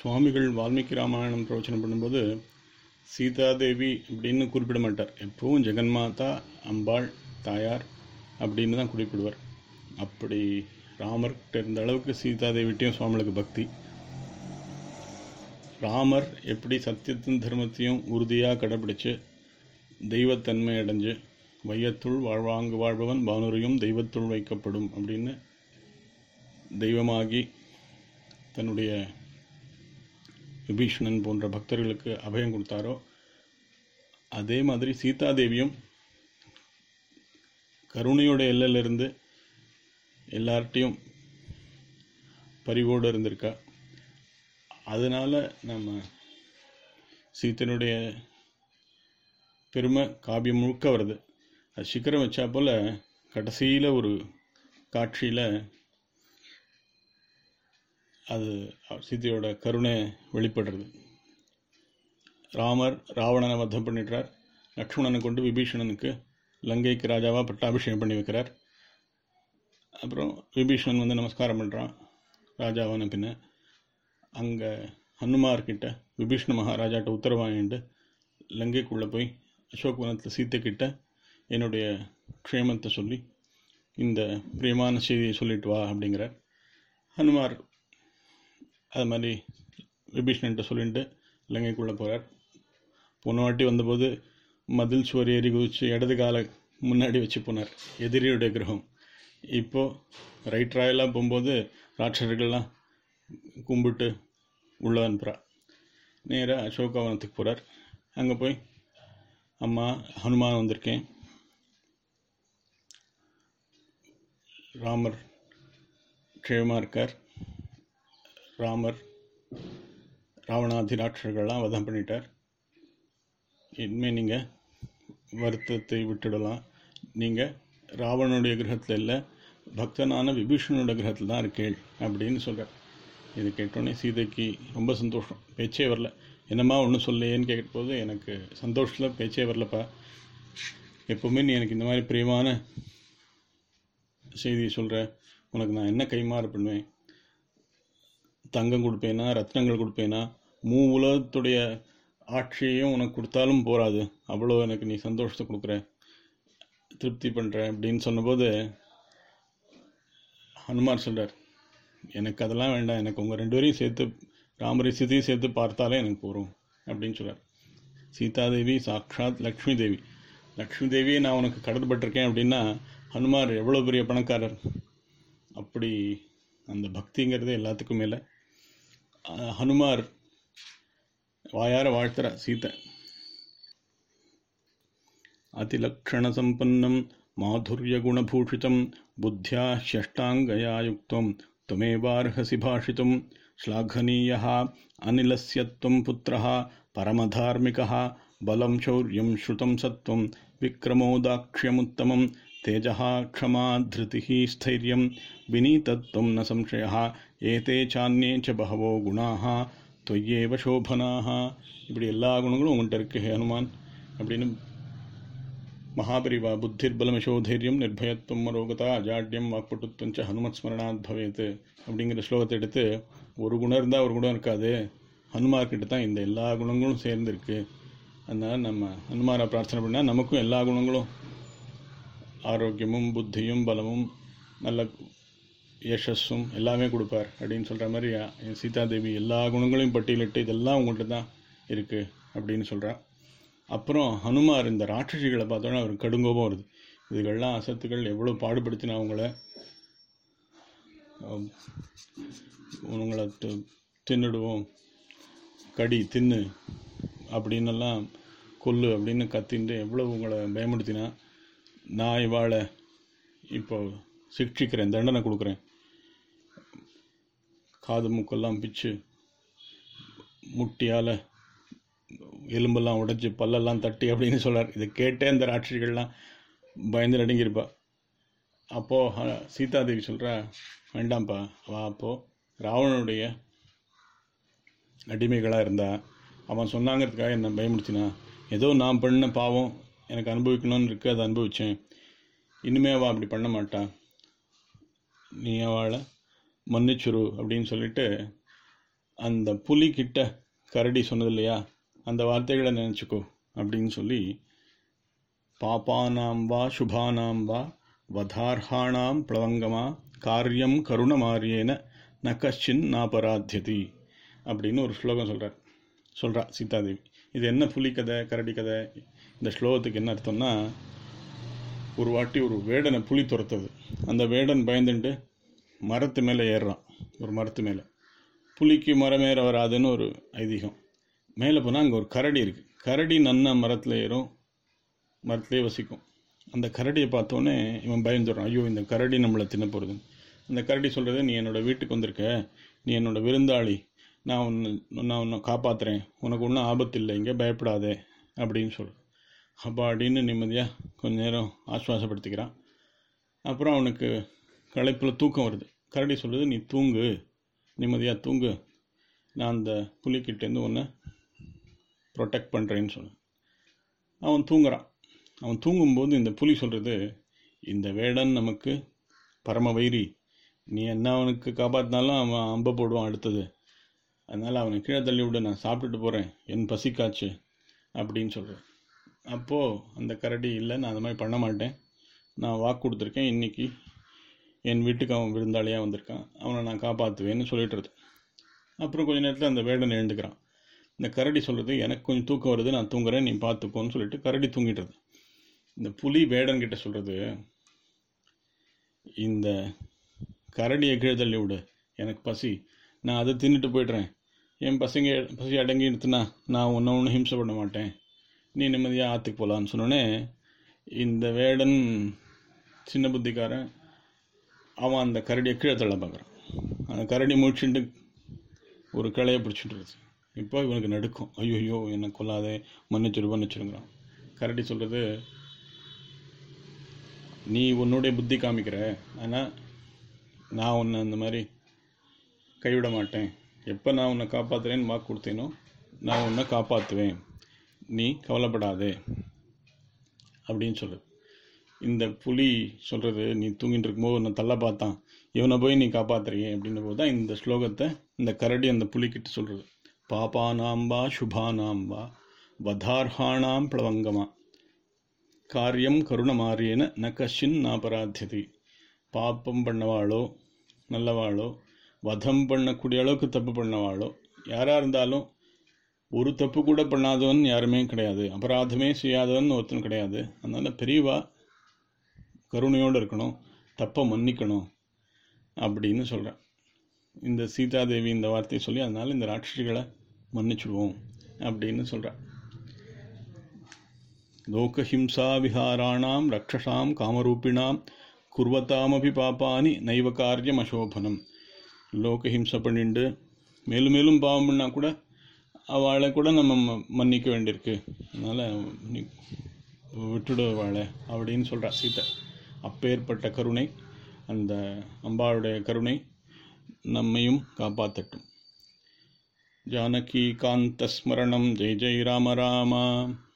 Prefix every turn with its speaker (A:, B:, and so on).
A: சுவாமிகள் வால்மீகி ராமாயணம் பிரவச்சனம் பண்ணும்போது சீதாதேவி அப்படின்னு குறிப்பிட மாட்டார் எப்பவும் ஜெகன்மாதா அம்பாள் தாயார் அப்படின்னு தான் குறிப்பிடுவார் அப்படி ராமர்கிட்ட இருந்த அளவுக்கு சீதாதேவிட்டையும் சுவாமிகளுக்கு பக்தி ராமர் எப்படி சத்தியத்தின் தர்மத்தையும் உறுதியாக கடைப்பிடிச்சு தெய்வத்தன்மை அடைஞ்சு வையத்துள் வாழ்வாங்கு வாழ்பவன் வானுரையும் தெய்வத்துள் வைக்கப்படும் அப்படின்னு தெய்வமாகி தன்னுடைய விபீஷணன் போன்ற பக்தர்களுக்கு அபயம் கொடுத்தாரோ அதே மாதிரி சீதாதேவியும் கருணையோட எல்லையிலிருந்து எல்லார்ட்டையும் பரிவோடு இருந்திருக்கா அதனால் நம்ம சீத்தனுடைய பெருமை காவியம் முழுக்க வருது அது சிக்கரம் வச்சா போல் கடைசியில் ஒரு காட்சியில் அது சீதையோட கருணை வெளிப்படுறது ராமர் ராவணனை வதம் பண்ணிடுறார் லக்ஷ்மணனை கொண்டு விபீஷணனுக்கு லங்கைக்கு ராஜாவாக பட்டாபிஷேகம் பண்ணி வைக்கிறார் அப்புறம் விபீஷணன் வந்து நமஸ்காரம் பண்ணுறான் ராஜாவான பின்ன அங்கே ஹனுமார்கிட்ட விபீஷ்ண மகாராஜாட்ட உத்தரவு வாங்கிட்டு லங்கைக்குள்ளே போய் அசோக்வனத்தில் சீத்தை கிட்ட என்னுடைய க்ஷேமத்தை சொல்லி இந்த பிரியமான செய்தியை சொல்லிட்டு வா அப்படிங்கிறார் ஹனுமார் அது மாதிரி விபீஷ்ணன்ட்ட சொல்லிட்டு இலங்கைக்குள்ளே போகிறார் போன வாட்டி வந்தபோது மதில் சுவர் ஏறி குதிச்சு இடது காலை முன்னாடி வச்சு போனார் எதிரியுடைய கிரகம் இப்போது ரைட் ராயலாக போகும்போது ராட்சர்கள்லாம் கும்பிட்டு உள்ள அனுப்புகிறா நேராக அசோகவனத்துக்கு போகிறார் அங்கே போய் அம்மா ஹனுமான் வந்திருக்கேன் ராமர் க்ஷேமமாக இருக்கார் ராமர் ராவணாதி ராட்சர்கள்லாம் வதம் பண்ணிட்டார் இனிமேல் நீங்கள் வருத்தத்தை விட்டுடலாம் நீங்கள் ராவணனுடைய கிரகத்தில் இல்லை பக்தனான விபீஷணனோட கிரகத்தில் தான் இருக்கேள் அப்படின்னு சொல்கிறார் இது கேட்டோன்னே சீதைக்கு ரொம்ப சந்தோஷம் பேச்சே வரல என்னம்மா ஒன்றும் சொல்லையேன்னு கேட்கும்போது எனக்கு சந்தோஷத்தில் பேச்சே வரலப்பா எப்போவுமே நீ எனக்கு இந்த மாதிரி பிரியமான செய்தியை சொல்கிற உனக்கு நான் என்ன கைமாறு பண்ணுவேன் தங்கம் கொடுப்பேனா ரத்னங்கள் கொடுப்பேனா மூ உலகத்துடைய ஆட்சியையும் உனக்கு கொடுத்தாலும் போராது அவ்வளோ எனக்கு நீ சந்தோஷத்தை கொடுக்குற திருப்தி பண்ணுற அப்படின்னு சொன்னபோது ஹனுமார் சொல்கிறார் எனக்கு அதெல்லாம் வேண்டாம் எனக்கு உங்கள் ரெண்டு பேரையும் சேர்த்து ராமரை சீதையும் சேர்த்து பார்த்தாலே எனக்கு போகிறோம் அப்படின்னு சொல்கிறார் சீதாதேவி சாக்ஷாத் லக்ஷ்மி தேவி லக்ஷ்மி தேவியை நான் உனக்கு கடன்பட்டிருக்கேன் அப்படின்னா ஹனுமார் எவ்வளோ பெரிய பணக்காரர் அப்படி அந்த பக்திங்கிறது எல்லாத்துக்கும் மேலே ஹனுமார் வாயார வாழ்த்துற சீதை அதிலக்ஷணசம்பன்னம் மாதுர்யகுணபூஷிதம் புத்தியா ஷஷ்டாங்கயா யுக்தம் त्वमेवार्हसि भाषितुं श्लाघनीयः अनिलस्य त्वं पुत्रः परमधार्मिकः बलं शौर्यं श्रुतं सत्त्वं विक्रमोदाक्ष्यमुत्तमं तेजः क्षमा धृतिः स्थैर्यं विनीतत्वं न संशयः एते चान्ये च बहवो गुणाः त्वय्येव शोभनाः இப்படி எல்லா குணங்களும் உங்கள்கிட்ட இருக்கு ஹனுமான் அப்படின்னு மகாபரிவா புத்திர்பலம் யசோதைரியம் நிர்பயத்துவம் மரோகதா அஜாட்யம் வாக்பட்டுத்துவஞ்ச ஹனுமத் ஸ்மரணாத் பவேத் அப்படிங்கிற ஸ்லோகத்தை எடுத்து ஒரு குணம் இருந்தால் ஒரு குணம் இருக்காது ஹனுமார்கிட்ட தான் இந்த எல்லா குணங்களும் சேர்ந்துருக்கு அதனால் நம்ம ஹனுமாரை பிரார்த்தனை பண்ணால் நமக்கும் எல்லா குணங்களும் ஆரோக்கியமும் புத்தியும் பலமும் நல்ல யசஸும் எல்லாமே கொடுப்பார் அப்படின்னு சொல்கிற மாதிரி என் சீதாதேவி எல்லா குணங்களையும் பட்டியலிட்டு இதெல்லாம் உங்கள்கிட்ட தான் இருக்குது அப்படின்னு சொல்கிறா அப்புறம் ஹனுமார் இந்த ராட்சசிகளை பார்த்தோன்னா அவருக்கு கடுங்கோபம் வருது இதுகள்லாம் அசத்துக்கள் எவ்வளோ பாடுபடுத்தினா அவங்கள உங்களை தின்னுடுவோம் கடி தின்னு அப்படின்னெல்லாம் கொல்லு அப்படின்னு கத்தின்ட்டு எவ்வளோ உங்களை பயமுடுத்தினா நான் இவாளை இப்போ சிக்ஷிக்கிறேன் தண்டனை கொடுக்குறேன் காது மூக்கெல்லாம் பிச்சு முட்டியால் எலும்பெல்லாம் உடைச்சி பல்லெல்லாம் தட்டி அப்படின்னு சொல்கிறார் இதை கேட்டே அந்த ராட்சிகள்லாம் பயந்து நடுங்கியிருப்பா அப்போது சீதாதேவி சொல்கிறா வேண்டாம்ப்பா வா அப்போது ராவணனுடைய அடிமைகளாக இருந்தா அவன் சொன்னாங்கிறதுக்காக என்னை பயமுடுத்தினா ஏதோ நான் பண்ண பாவம் எனக்கு அனுபவிக்கணும்னு இருக்கு அதை அனுபவித்தேன் இனிமே அவள் அப்படி பண்ண மாட்டான் நீ அவளை மன்னிச்சுரு அப்படின்னு சொல்லிட்டு அந்த புலி கிட்ட கரடி சொன்னது இல்லையா அந்த வார்த்தைகளை நினச்சிக்கோ அப்படின்னு சொல்லி பாப்பானாம் வா சுபானாம் வா வதார்ஹாணாம் பிளவங்கமா காரியம் கருணமாரியேன ந கஷ்டின் நாபராத்தியதி அப்படின்னு ஒரு ஸ்லோகம் சொல்கிறார் சொல்கிறா சீதாதேவி இது என்ன புலி கதை கரடி கதை இந்த ஸ்லோகத்துக்கு என்ன அர்த்தம்னா ஒரு வாட்டி ஒரு வேடனை புலி துரத்துது அந்த வேடன் பயந்துட்டு மரத்து மேலே ஏறுறான் ஒரு மரத்து மேலே புலிக்கு மரமேற வராதுன்னு ஒரு ஐதீகம் மேலே போனால் அங்கே ஒரு கரடி இருக்குது கரடி நன்னா மரத்தில் ஏறும் மரத்துலேயே வசிக்கும் அந்த கரடியை பார்த்தோன்னே இவன் பயந்துடுறான் ஐயோ இந்த கரடி நம்மளை தின்ன போகிறது அந்த கரடி சொல்கிறது நீ என்னோடய வீட்டுக்கு வந்திருக்க நீ என்னோடய விருந்தாளி நான் உன்னை நான் உன்னை காப்பாற்றுறேன் உனக்கு ஒன்றும் ஆபத்து இல்லை இங்கே பயப்படாதே அப்படின்னு சொல்லு அப்பாடின்னு நிம்மதியாக கொஞ்ச நேரம் ஆஸ்வாசப்படுத்திக்கிறான் அப்புறம் அவனுக்கு களைப்பில் தூக்கம் வருது கரடி சொல்லுது நீ தூங்கு நிம்மதியாக தூங்கு நான் அந்த புலிக்கிட்டேருந்து உன்னை ப்ரொடெக்ட் பண்ணுறேன்னு சொல்லு அவன் தூங்குறான் அவன் தூங்கும்போது இந்த புலி சொல்கிறது இந்த வேடன் நமக்கு பரம வைரி நீ என்ன அவனுக்கு காப்பாற்றினாலும் அவன் அம்பை போடுவான் அடுத்தது அதனால் அவனை கீழே தள்ளி விடு நான் சாப்பிட்டுட்டு போகிறேன் என் பசிக்காச்சு அப்படின்னு சொல்கிறேன் அப்போது அந்த கரடி இல்லை நான் அந்த மாதிரி பண்ண மாட்டேன் நான் வாக்கு கொடுத்துருக்கேன் இன்றைக்கி என் வீட்டுக்கு அவன் விருந்தாளியாக வந்திருக்கான் அவனை நான் காப்பாற்றுவேன்னு சொல்லிட்டுருது அப்புறம் கொஞ்ச நேரத்தில் அந்த வேடன் எழுந்துக்கிறான் இந்த கரடி சொல்கிறது எனக்கு கொஞ்சம் தூக்கம் வருது நான் தூங்குறேன் நீ பார்த்துக்கோன்னு சொல்லிட்டு கரடி தூங்கிட்டுருது இந்த புலி வேடன் கிட்ட சொல்கிறது இந்த கரடியை கீழே தள்ளி விடு எனக்கு பசி நான் அதை தின்னுட்டு போய்ட்றேன் என் பசங்க பசி அடங்கி எடுத்துனா நான் ஒன்றை ஒன்றும் ஹிம்சை பண்ண மாட்டேன் நீ நிம்மதியாக ஆற்றுக்கு போகலான்னு சொன்னோடனே இந்த வேடன் சின்ன புத்திக்காரன் அவன் அந்த கரடியை கீழே தள்ள பார்க்குறான் அந்த கரடி முடிச்சுட்டு ஒரு கிளையை பிடிச்சிட்டு இப்போ இவனுக்கு நடுக்கும் ஐயோ ஐயோ என்னை கொல்லாதே மன்னிச்சிரு மன்னிச்சிருங்கிறான் கரடி சொல்கிறது நீ உன்னுடைய புத்தி காமிக்கிற ஆனால் நான் உன்னை அந்த மாதிரி கைவிட மாட்டேன் எப்போ நான் உன்னை காப்பாற்றுறேன்னு வாக்கு கொடுத்தேனோ நான் உன்னை காப்பாற்றுவேன் நீ கவலைப்படாதே அப்படின்னு சொல்லு இந்த புலி சொல்கிறது நீ தூங்கிட்டு இருக்கும்போது உன்னை தள்ள பார்த்தான் இவனை போய் நீ காப்பாத்துறியே அப்படின்னும் போது தான் இந்த ஸ்லோகத்தை இந்த கரடி அந்த புலிக்கிட்ட சொல்கிறது பாபானாம்பா சுபானாம்பா வதார்ஹாணாம் பிளவங்கமா காரியம் கருணமாரியன ந கஷின் நாபராத்தியதி பாப்பம் பண்ணவாளோ நல்லவாளோ வதம் பண்ணக்கூடிய அளவுக்கு தப்பு பண்ணவாளோ யாராக இருந்தாலும் ஒரு தப்பு கூட பண்ணாதவன் யாருமே கிடையாது அபராதமே செய்யாதவன் ஒருத்தன் கிடையாது அதனால் பெரியவா கருணையோடு இருக்கணும் தப்பை மன்னிக்கணும் அப்படின்னு சொல்கிறேன் இந்த சீதாதேவி இந்த வார்த்தையை சொல்லி அதனால் இந்த ராட்சசிகளை மன்னிச்சுடுவோம் அப்படின்னு சொல்கிறேன் லோகஹிம்சா விஹாராணாம் ரக்ஷசாம் காமரூபிணாம் குர்வத்தாமபி பாப்பானி நைவ காரியம் அசோபனம் லோகஹிம்சை பண்ணிண்டு மேலும் மேலும் பாவம் பண்ணால் கூட அவளை கூட நம்ம ம- மன்னிக்க வேண்டியிருக்கு அதனால் நீ விட்டுடு அவளை அப்படின்னு சொல்கிறா சீதை அப்பேற்பட்ட கருணை அந்த அம்பாளுடைய கருணை நம்மையும் காப்பாற்றட்டும் ஜானகி காந்த ஸ்மரணம் ஜெய் ஜெய் ராம ராமா